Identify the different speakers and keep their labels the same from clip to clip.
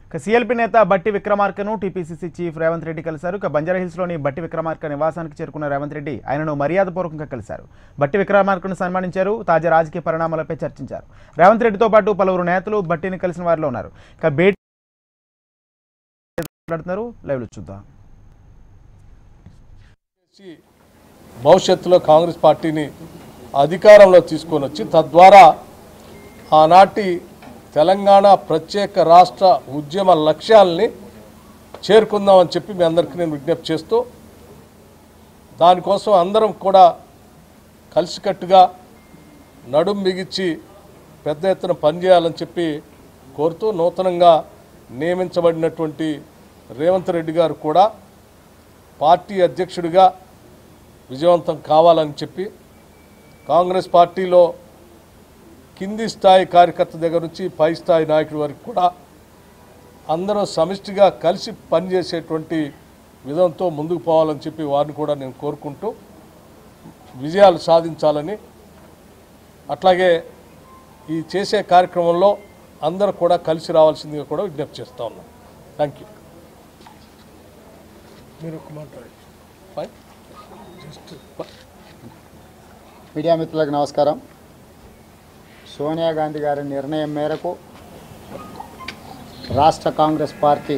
Speaker 1: ఇక సీఎల్పీ నేత బట్టి విక్రమార్కను టీపీసీసీ చీఫ్ రేవంత్ రెడ్డి కలిశారు ఇక బంజారాహిల్స్లోని బట్టి విక్రమార్క నివాసానికి చేరుకున్న రేవంత్ రెడ్డి ఆయనను మర్యాదపూర్వకంగా కలిశారు బట్టి విక్రమార్కను సన్మానించారు తాజా రాజకీయ పరిణామాలపై చర్చించారు రేవంత్ రెడ్డితో పాటు పలువురు నేతలు బట్టిని కలిసిన వారిలో ఉన్నారు ఇక భేటీ మాట్లాడుతున్నారు లైవ్లో చూద్దాం
Speaker 2: చేసి భవిష్యత్తులో కాంగ్రెస్ పార్టీని అధికారంలో తీసుకొని వచ్చి తద్వారా ఆనాటి తెలంగాణ ప్రత్యేక రాష్ట్ర ఉద్యమ లక్ష్యాలని చేరుకుందామని చెప్పి మీ అందరికీ నేను విజ్ఞప్తి చేస్తూ దానికోసం అందరం కూడా కలిసికట్టుగా నడుం బిగించి పెద్ద ఎత్తున పనిచేయాలని చెప్పి కోరుతూ నూతనంగా నియమించబడినటువంటి రేవంత్ రెడ్డి గారు కూడా పార్టీ అధ్యక్షుడిగా విజయవంతం కావాలని చెప్పి కాంగ్రెస్ పార్టీలో కింది స్థాయి కార్యకర్త దగ్గర నుంచి పై స్థాయి నాయకుడి వరకు కూడా అందరూ సమిష్టిగా కలిసి పనిచేసేటువంటి విధంతో ముందుకు పోవాలని చెప్పి వారిని కూడా నేను కోరుకుంటూ విజయాలు సాధించాలని అట్లాగే ఈ చేసే కార్యక్రమంలో అందరూ కూడా కలిసి రావాల్సిందిగా కూడా విజ్ఞప్తి చేస్తా ఉన్నాను థ్యాంక్ యూ మీరు ఒక మాట్లాడండి ఫైన్ జస్ట్
Speaker 3: మీడియా మిత్రులకు నమస్కారం సోనియా గాంధీ గారి నిర్ణయం మేరకు రాష్ట్ర కాంగ్రెస్ పార్టీ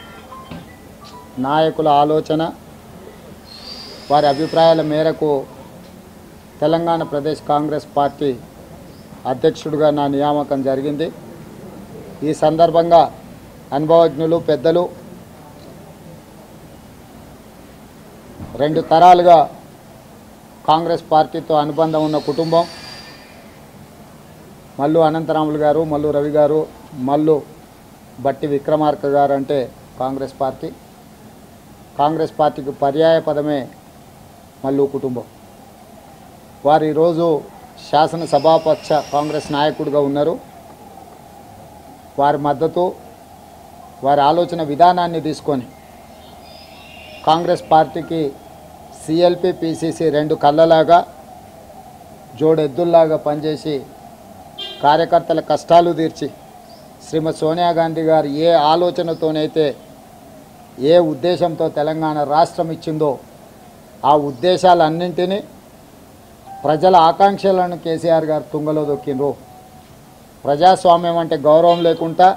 Speaker 3: నాయకుల ఆలోచన వారి అభిప్రాయాల మేరకు తెలంగాణ ప్రదేశ్ కాంగ్రెస్ పార్టీ అధ్యక్షుడిగా నా నియామకం జరిగింది ఈ సందర్భంగా అనుభవజ్ఞులు పెద్దలు రెండు తరాలుగా కాంగ్రెస్ పార్టీతో అనుబంధం ఉన్న కుటుంబం మల్లు అనంతరాములు గారు మల్లు రవి గారు మల్లు బట్టి విక్రమార్క గారు అంటే కాంగ్రెస్ పార్టీ కాంగ్రెస్ పార్టీకి పర్యాయ పదమే మల్లు కుటుంబం వారు ఈరోజు శాసనసభాపక్ష కాంగ్రెస్ నాయకుడిగా ఉన్నారు వారి మద్దతు వారి ఆలోచన విధానాన్ని తీసుకొని కాంగ్రెస్ పార్టీకి సిఎల్పి పిసిసి రెండు కళ్ళలాగా జోడెద్దుల్లాగా పనిచేసి కార్యకర్తల కష్టాలు తీర్చి శ్రీమతి సోనియా గాంధీ గారు ఏ ఆలోచనతోనైతే ఏ ఉద్దేశంతో తెలంగాణ రాష్ట్రం ఇచ్చిందో ఆ ఉద్దేశాలన్నింటినీ ప్రజల ఆకాంక్షలను కేసీఆర్ గారు తుంగలో దొక్కిండ్రు ప్రజాస్వామ్యం అంటే గౌరవం లేకుండా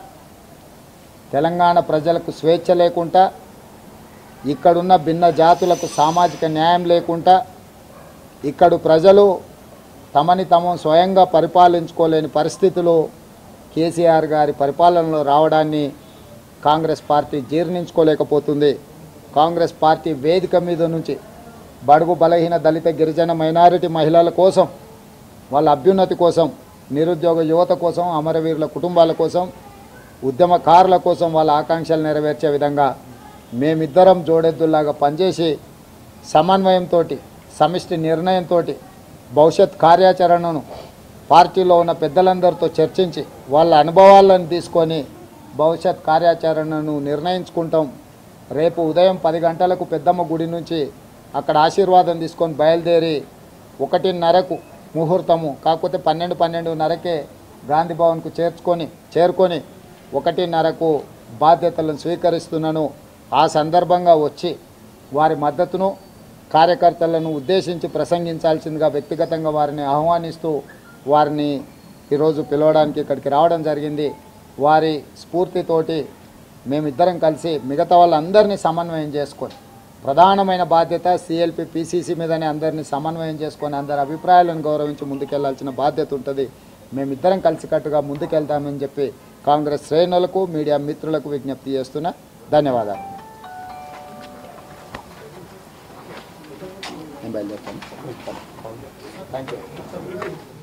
Speaker 3: తెలంగాణ ప్రజలకు స్వేచ్ఛ లేకుండా ఇక్కడున్న భిన్న జాతులకు సామాజిక న్యాయం లేకుండా ఇక్కడు ప్రజలు తమని తాము స్వయంగా పరిపాలించుకోలేని పరిస్థితులు కేసీఆర్ గారి పరిపాలనలో రావడాన్ని కాంగ్రెస్ పార్టీ జీర్ణించుకోలేకపోతుంది కాంగ్రెస్ పార్టీ వేదిక మీద నుంచి బడుగు బలహీన దళిత గిరిజన మైనారిటీ మహిళల కోసం వాళ్ళ అభ్యున్నతి కోసం నిరుద్యోగ యువత కోసం అమరవీరుల కుటుంబాల కోసం ఉద్యమకారుల కోసం వాళ్ళ ఆకాంక్షలు నెరవేర్చే విధంగా మేమిద్దరం జోడెద్దుల్లాగా పనిచేసి సమన్వయంతో సమిష్టి నిర్ణయంతో భవిష్యత్ కార్యాచరణను పార్టీలో ఉన్న పెద్దలందరితో చర్చించి వాళ్ళ అనుభవాలను తీసుకొని భవిష్యత్ కార్యాచరణను నిర్ణయించుకుంటాం రేపు ఉదయం పది గంటలకు పెద్దమ్మ గుడి నుంచి అక్కడ ఆశీర్వాదం తీసుకొని బయలుదేరి ఒకటిన్నరకు ముహూర్తము కాకపోతే పన్నెండు పన్నెండున్నరకే గాంధీ భవన్కు చేర్చుకొని చేరుకొని ఒకటిన్నరకు బాధ్యతలను స్వీకరిస్తున్నాను ఆ సందర్భంగా వచ్చి వారి మద్దతును కార్యకర్తలను ఉద్దేశించి ప్రసంగించాల్సిందిగా వ్యక్తిగతంగా వారిని ఆహ్వానిస్తూ వారిని ఈరోజు పిలవడానికి ఇక్కడికి రావడం జరిగింది వారి స్ఫూర్తితోటి మేమిద్దరం కలిసి మిగతా వాళ్ళందరినీ సమన్వయం చేసుకొని ప్రధానమైన బాధ్యత సిఎల్పి పిసిసి మీదనే అందరినీ సమన్వయం చేసుకొని అందరి అభిప్రాయాలను గౌరవించి ముందుకెళ్లాల్సిన బాధ్యత ఉంటుంది మేమిద్దరం కలిసికట్టుగా ముందుకెళ్తామని చెప్పి కాంగ్రెస్ శ్రేణులకు మీడియా మిత్రులకు విజ్ఞప్తి చేస్తున్నా ధన్యవాదాలు నేను బయలుదేరుతాను థ్యాంక్ యూ